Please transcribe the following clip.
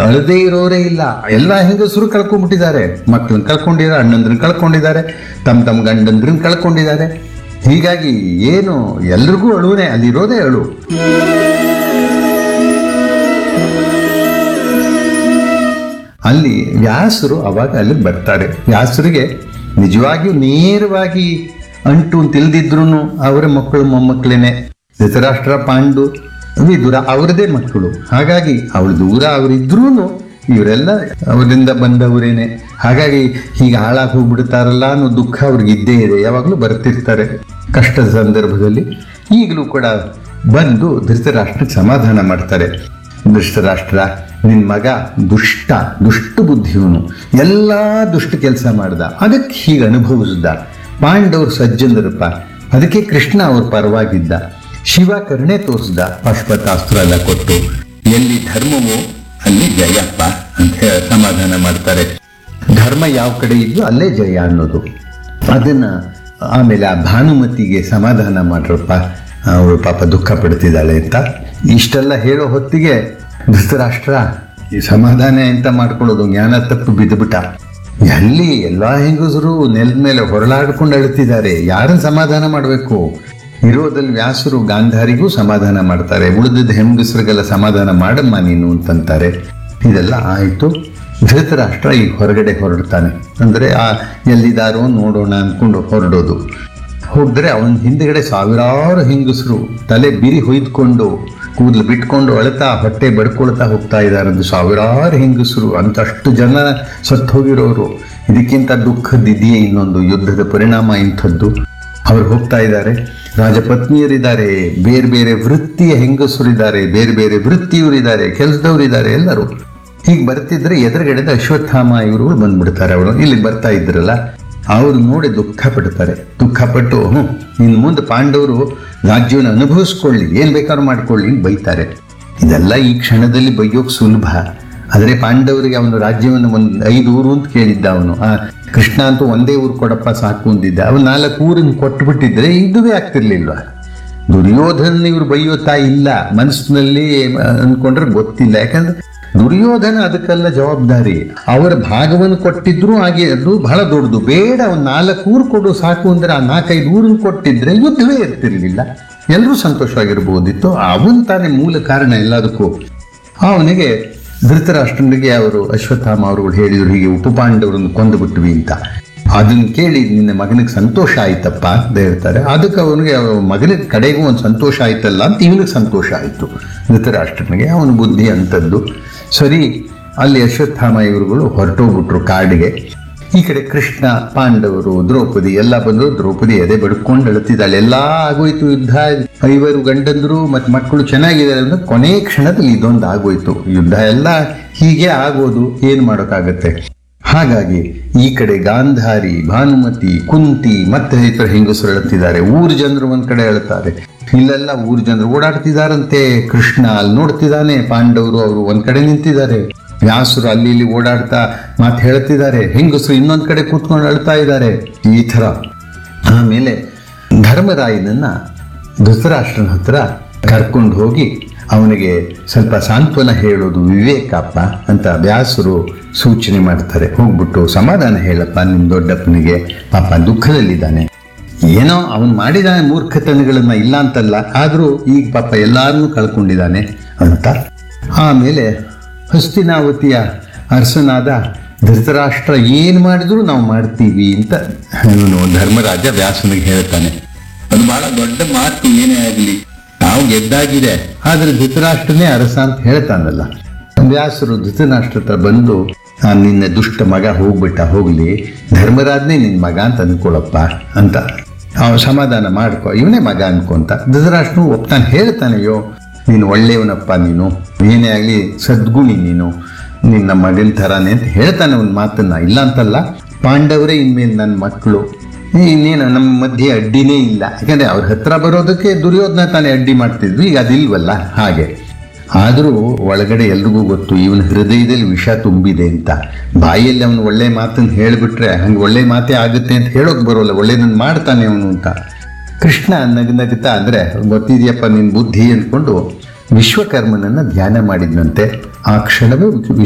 ಅಳದೇ ಇರೋರೇ ಇಲ್ಲ ಎಲ್ಲ ಹೆಂಗಸರು ಕಳ್ಕೊಂಡ್ಬಿಟ್ಟಿದ್ದಾರೆ ಮಕ್ಕಳನ್ನ ಕಳ್ಕೊಂಡಿದ್ದಾರೆ ಅಣ್ಣಂದ್ರನ್ನ ಕಳ್ಕೊಂಡಿದ್ದಾರೆ ತಮ್ಮ ತಮ್ಮ ಗಂಡಂದ್ರನ್ನ ಕಳ್ಕೊಂಡಿದ್ದಾರೆ ಹೀಗಾಗಿ ಏನು ಎಲ್ರಿಗೂ ಅಳುವೇ ಅಲ್ಲಿರೋದೇ ಅಳು ಅಲ್ಲಿ ವ್ಯಾಸರು ಅವಾಗ ಅಲ್ಲಿಗೆ ಬರ್ತಾರೆ ವ್ಯಾಸರಿಗೆ ನಿಜವಾಗಿಯೂ ನೇರವಾಗಿ ಅಂಟು ಅಂತ ಇಲ್ದಿದ್ರು ಅವರ ಮಕ್ಕಳು ಮೊಮ್ಮಕ್ಕಳೇನೆ ಧೃತರಾಷ್ಟ್ರ ಪಾಂಡು ವಿದುರ ಅವರದೇ ಮಕ್ಕಳು ಹಾಗಾಗಿ ಅವಳು ದೂರ ಅವರಿದ್ರೂ ಇವರೆಲ್ಲ ಅವರಿಂದ ಬಂದವರೇನೆ ಹಾಗಾಗಿ ಹೀಗೆ ಹಾಳಾಗಿ ಹೋಗ್ಬಿಡ್ತಾರಲ್ಲ ಅನ್ನೋ ದುಃಖ ಅವ್ರಿಗೆ ಇದ್ದೇ ಇದೆ ಯಾವಾಗಲೂ ಬರ್ತಿರ್ತಾರೆ ಕಷ್ಟದ ಸಂದರ್ಭದಲ್ಲಿ ಈಗಲೂ ಕೂಡ ಬಂದು ಧೃತರಾಷ್ಟ್ರಕ್ಕೆ ಸಮಾಧಾನ ಮಾಡ್ತಾರೆ ಧೃಷ್ಟರಾಷ್ಟ್ರ ನಿನ್ ಮಗ ದುಷ್ಟ ದುಷ್ಟ ಬುದ್ಧಿಯವನು ಎಲ್ಲ ದುಷ್ಟ ಕೆಲಸ ಮಾಡ್ದ ಅದಕ್ಕೆ ಹೀಗೆ ಅನುಭವಿಸ್ದ ಪಾಂಡವ್ರು ಸಜ್ಜನರಪ್ಪ ಅದಕ್ಕೆ ಕೃಷ್ಣ ಅವ್ರ ಪರವಾಗಿದ್ದ ಶಿವ ಕರುಣೆ ತೋರಿಸ್ದ ಪಾಶ್ವತಾಸ್ತ್ರ ಎಲ್ಲ ಕೊಟ್ಟು ಎಲ್ಲಿ ಧರ್ಮವೋ ಅಲ್ಲಿ ಜಯಪ್ಪ ಅಂತ ಹೇಳಿ ಸಮಾಧಾನ ಮಾಡ್ತಾರೆ ಧರ್ಮ ಯಾವ ಕಡೆ ಇದ್ದು ಅಲ್ಲೇ ಜಯ ಅನ್ನೋದು ಅದನ್ನ ಆಮೇಲೆ ಆ ಭಾನುಮತಿಗೆ ಸಮಾಧಾನ ಮಾಡ್ರಪ್ಪ ಅವಳು ಪಾಪ ದುಃಖ ಪಡ್ತಿದ್ದಾಳೆ ಅಂತ ಇಷ್ಟೆಲ್ಲ ಹೇಳೋ ಹೊತ್ತಿಗೆ ಧೃತರಾಷ್ಟ್ರ ಈ ಸಮಾಧಾನ ಎಂತ ಮಾಡ್ಕೊಳ್ಳೋದು ಜ್ಞಾನ ತಪ್ಪು ಬಿದ್ದುಬಿಟ್ಟ ಎಲ್ಲಿ ಎಲ್ಲಾ ಹೆಂಗಸರು ನೆಲದ ಮೇಲೆ ಹೊರಳಾಡ್ಕೊಂಡು ಅಳ್ತಿದ್ದಾರೆ ಯಾರನ್ನ ಸಮಾಧಾನ ಮಾಡಬೇಕು ಇರೋದಲ್ಲಿ ವ್ಯಾಸರು ಗಾಂಧಾರಿಗೂ ಸಮಾಧಾನ ಮಾಡ್ತಾರೆ ಉಳಿದಿದ್ದ ಹೆಂಗಸರಿಗೆಲ್ಲ ಸಮಾಧಾನ ಮಾಡಮ್ಮ ನೀನು ಅಂತಂತಾರೆ ಇದೆಲ್ಲ ಆಯಿತು ಧೃತರಾಷ್ಟ್ರ ಈಗ ಹೊರಗಡೆ ಹೊರಡ್ತಾನೆ ಅಂದ್ರೆ ಆ ಎಲ್ಲಿದಾರೋ ನೋಡೋಣ ಅನ್ಕೊಂಡು ಹೊರಡೋದು ಹೋದ್ರೆ ಅವನ ಹಿಂದ್ಗಡೆ ಸಾವಿರಾರು ಹೆಂಗಸರು ತಲೆ ಬಿರಿ ಹೊಯ್ದುಕೊಂಡು ಕೂದಲು ಬಿಟ್ಕೊಂಡು ಅಳ್ತಾ ಹೊಟ್ಟೆ ಬಡ್ಕೊಳ್ತಾ ಹೋಗ್ತಾ ಇದ್ದಾರೆ ಒಂದು ಸಾವಿರಾರು ಹೆಂಗಸರು ಅಂತಷ್ಟು ಜನ ಸತ್ತು ಹೋಗಿರೋರು ಇದಕ್ಕಿಂತ ದುಃಖದಿದೆಯೇ ಇನ್ನೊಂದು ಯುದ್ಧದ ಪರಿಣಾಮ ಇಂಥದ್ದು ಅವ್ರು ಹೋಗ್ತಾ ಇದ್ದಾರೆ ರಾಜಪತ್ನಿಯರಿದ್ದಾರೆ ಬೇರೆ ಬೇರೆ ವೃತ್ತಿಯ ಹೆಂಗಸರಿದ್ದಾರೆ ಬೇರೆ ಬೇರೆ ವೃತ್ತಿಯವರಿದ್ದಾರೆ ಕೆಲಸದವರಿದ್ದಾರೆ ಎಲ್ಲರೂ ಹೀಗೆ ಬರ್ತಿದ್ರೆ ಎದುರುಗಡೆದ ಅಶ್ವತ್ಥಾಮ ಇವರು ಬಂದ್ಬಿಡ್ತಾರೆ ಅವರು ಇಲ್ಲಿ ಬರ್ತಾ ಇದ್ರಲ್ಲ ಅವರು ನೋಡಿ ದುಃಖ ಪಡ್ತಾರೆ ದುಃಖ ಪಟ್ಟು ಹ್ಞೂ ಇನ್ನು ಮುಂದೆ ಪಾಂಡವರು ರಾಜ್ಯವನ್ನು ಅನುಭವಿಸ್ಕೊಳ್ಳಿ ಏನ್ ಬೇಕಾದ್ರೂ ಮಾಡ್ಕೊಳ್ಳಿ ಅಂತ ಬೈತಾರೆ ಇದೆಲ್ಲ ಈ ಕ್ಷಣದಲ್ಲಿ ಬೈಯೋಕ್ ಸುಲಭ ಆದರೆ ಪಾಂಡವರಿಗೆ ಅವನು ರಾಜ್ಯವನ್ನು ಒಂದು ಐದು ಊರು ಅಂತ ಕೇಳಿದ್ದ ಅವನು ಆ ಕೃಷ್ಣ ಅಂತೂ ಒಂದೇ ಊರು ಕೊಡಪ್ಪ ಸಾಕು ಅಂದಿದ್ದ ಅವನು ನಾಲ್ಕು ಊರನ್ನು ಕೊಟ್ಟುಬಿಟ್ಟಿದ್ರೆ ಇದುವೇ ಆಗ್ತಿರ್ಲಿಲ್ವಾ ದುರ್ಯೋಧನ ಇವ್ರು ಬೈಯೋ ತಾಯಿ ಇಲ್ಲ ಮನಸ್ಸಿನಲ್ಲಿ ಅನ್ಕೊಂಡ್ರೆ ಗೊತ್ತಿಲ್ಲ ಯಾಕಂದ್ರೆ ದುರ್ಯೋಧನ ಅದಕ್ಕೆಲ್ಲ ಜವಾಬ್ದಾರಿ ಅವರ ಭಾಗವನ್ನು ಕೊಟ್ಟಿದ್ರು ಹಾಗೆ ಅದು ಬಹಳ ದೊಡ್ಡದು ಬೇಡ ಒಂದು ನಾಲ್ಕು ಊರು ಕೊಡು ಸಾಕು ಅಂದ್ರೆ ಆ ನಾಲ್ಕೈದು ಊರನ್ನು ಕೊಟ್ಟಿದ್ರೆ ಯುದ್ಧವೇ ಇರ್ತಿರ್ಲಿಲ್ಲ ಎಲ್ಲರೂ ಸಂತೋಷವಾಗಿರ್ಬೋದಿತ್ತು ಅವನ್ ತಾನೇ ಮೂಲ ಕಾರಣ ಎಲ್ಲದಕ್ಕೂ ಅವನಿಗೆ ಧೃತರಾಷ್ಟ್ರನಿಗೆ ಅವರು ಅಶ್ವತ್ಥಾಮ ಅವರುಗಳು ಹೇಳಿದ್ರು ಹೀಗೆ ಉಪಪಾಂಡವರನ್ನು ಕೊಂದು ಬಿಟ್ವಿ ಅಂತ ಅದನ್ನ ಕೇಳಿ ನಿನ್ನ ಮಗನಿಗೆ ಸಂತೋಷ ಆಯ್ತಪ್ಪ ಅಂತ ಹೇಳ್ತಾರೆ ಅದಕ್ಕೆ ಅವನಿಗೆ ಅವ್ರ ಮಗನಿಗೆ ಕಡೆಗೂ ಒಂದು ಸಂತೋಷ ಆಯ್ತಲ್ಲ ಅಂತ ಇವನಿಗೆ ಸಂತೋಷ ಆಯ್ತು ಧೃತರಾಷ್ಟ್ರನಿಗೆ ಅವನ ಬುದ್ಧಿ ಅಂತದ್ದು ಸರಿ ಅಲ್ಲಿ ಅಶ್ವತ್ಥಾಮ ಇವರುಗಳು ಹೊರಟೋಗ್ಬಿಟ್ರು ಕಾಡಿಗೆ ಈ ಕಡೆ ಕೃಷ್ಣ ಪಾಂಡವರು ದ್ರೌಪದಿ ಎಲ್ಲ ಬಂದ್ರು ದ್ರೌಪದಿ ಎದೆ ಬಡ್ಕೊಂಡು ಅಳುತ್ತಿದ್ದಾಳೆ ಎಲ್ಲ ಆಗೋಯ್ತು ಯುದ್ಧ ಐವರು ಗಂಡಂದ್ರು ಮತ್ತೆ ಮಕ್ಕಳು ಚೆನ್ನಾಗಿದ್ದಾರೆ ಅಂದ್ರೆ ಕೊನೆ ಕ್ಷಣದಲ್ಲಿ ಇದೊಂದು ಆಗೋಯ್ತು ಯುದ್ಧ ಎಲ್ಲ ಹೀಗೆ ಆಗೋದು ಏನ್ ಮಾಡೋಕ್ಕಾಗತ್ತೆ ಹಾಗಾಗಿ ಈ ಕಡೆ ಗಾಂಧಾರಿ ಭಾನುಮತಿ ಕುಂತಿ ಮತ್ತೆ ಇತರ ಹೆಂಗಸರು ಅಳುತ್ತಿದ್ದಾರೆ ಊರ್ ಜನರು ಒಂದ್ ಕಡೆ ಅಳುತ್ತಾರೆ ಇಲ್ಲೆಲ್ಲ ಊರ್ ಜನರು ಓಡಾಡ್ತಿದಾರಂತೆ ಕೃಷ್ಣ ಅಲ್ಲಿ ನೋಡ್ತಿದ್ದಾನೆ ಪಾಂಡವರು ಅವರು ಒಂದ್ ಕಡೆ ನಿಂತಿದ್ದಾರೆ ವ್ಯಾಸರು ಅಲ್ಲಿ ಇಲ್ಲಿ ಓಡಾಡ್ತಾ ಮಾತು ಹೇಳ್ತಿದ್ದಾರೆ ಹೆಂಗಸರು ಇನ್ನೊಂದ್ ಕಡೆ ಕೂತ್ಕೊಂಡು ಅಳ್ತಾ ಇದ್ದಾರೆ ಈ ತರ ಆಮೇಲೆ ಧರ್ಮರಾಯನನ್ನ ಧೃತರಾಷ್ಟ್ರನ ಹತ್ರ ಕರ್ಕೊಂಡು ಹೋಗಿ ಅವನಿಗೆ ಸ್ವಲ್ಪ ಸಾಂತ್ವನ ಹೇಳೋದು ವಿವೇಕಪ್ಪ ಅಂತ ವ್ಯಾಸರು ಸೂಚನೆ ಮಾಡ್ತಾರೆ ಹೋಗ್ಬಿಟ್ಟು ಸಮಾಧಾನ ಹೇಳಪ್ಪ ನಿಮ್ ದೊಡ್ಡಪ್ಪನಿಗೆ ಪಾಪ ದುಃಖದಲ್ಲಿದ್ದಾನೆ ಏನೋ ಅವನು ಮಾಡಿದ ಮೂರ್ಖತನಗಳನ್ನ ಇಲ್ಲ ಅಂತಲ್ಲ ಆದ್ರೂ ಈಗ ಪಾಪ ಎಲ್ಲಾರನ್ನೂ ಕಳ್ಕೊಂಡಿದ್ದಾನೆ ಅಂತ ಆಮೇಲೆ ಹಸ್ತಿನಾವತಿಯ ಅರಸನಾದ ಧೃತರಾಷ್ಟ್ರ ಏನ್ ಮಾಡಿದ್ರು ನಾವು ಮಾಡ್ತೀವಿ ಅಂತ ಇವನು ಧರ್ಮರಾಜ ವ್ಯಾಸನಿಗೆ ಹೇಳ್ತಾನೆ ಅದು ಬಹಳ ದೊಡ್ಡ ಮಾತು ಏನೇ ಆಗಲಿ ನಾವು ಗೆದ್ದಾಗಿದೆ ಆದ್ರೆ ಧೃತರಾಷ್ಟ್ರನೇ ಅರಸ ಅಂತ ಹೇಳ್ತಾನಲ್ಲ ವ್ಯಾಸರು ಧೃತರಾಷ್ಟ್ರ ಹತ್ರ ಬಂದು ಆ, ನಿನ್ನ ದುಷ್ಟ ಮಗ ಹೋಗ್ಬಿಟ್ಟ ಹೋಗ್ಲಿ ಧರ್ಮರಾಜನೇ ನಿನ್ ಮಗ ಅಂತ ಅನ್ಕೊಳಪ್ಪ ಅಂತ ಅವ ಸಮಾಧಾನ ಮಾಡ್ಕೊ ಇವನೇ ಮಗ ಅನ್ಕೊಂತ ಧೃತರಾಷ್ಟ್ರನು ಒಪ್ತಾನೆ ಹೇಳ್ತಾನೆಯೋ ನೀನು ಒಳ್ಳೆಯವನಪ್ಪ ನೀನು ಏನೇ ಆಗಲಿ ಸದ್ಗುಣಿ ನೀನು ನಿನ್ನ ಮಗನ ಥರಾನೇ ಅಂತ ಹೇಳ್ತಾನೆ ಒಂದು ಮಾತನ್ನ ಇಲ್ಲ ಅಂತಲ್ಲ ಪಾಂಡವರೇ ಇನ್ಮೇಲೆ ನನ್ನ ಮಕ್ಕಳು ಇನ್ನೇನು ನಮ್ಮ ಮಧ್ಯೆ ಅಡ್ಡಿನೇ ಇಲ್ಲ ಯಾಕಂದ್ರೆ ಅವ್ರ ಹತ್ರ ಬರೋದಕ್ಕೆ ದುರ್ಯೋಧನ ತಾನೇ ಅಡ್ಡಿ ಮಾಡ್ತಿದ್ವಿ ಈಗ ಅದಿಲ್ವಲ್ಲ ಹಾಗೆ ಆದರೂ ಒಳಗಡೆ ಎಲ್ರಿಗೂ ಗೊತ್ತು ಇವನ ಹೃದಯದಲ್ಲಿ ವಿಷ ತುಂಬಿದೆ ಅಂತ ಬಾಯಲ್ಲಿ ಅವನು ಒಳ್ಳೆ ಮಾತನ್ನು ಹೇಳಿಬಿಟ್ರೆ ಹಂಗೆ ಒಳ್ಳೆ ಮಾತೇ ಆಗುತ್ತೆ ಅಂತ ಹೇಳೋಕೆ ಬರೋಲ್ಲ ಒಳ್ಳೇದನ್ನು ಮಾಡ್ತಾನೆ ಅವನು ಅಂತ ಕೃಷ್ಣ ನಗ ನಗುತ್ತಾ ಅಂದ್ರೆ ಗೊತ್ತಿದೆಯಪ್ಪ ನಿನ್ ಬುದ್ಧಿ ಅಂದ್ಕೊಂಡು ವಿಶ್ವಕರ್ಮನನ್ನ ಧ್ಯಾನ ಮಾಡಿದ್ನಂತೆ ಆ ಕ್ಷಣವೇ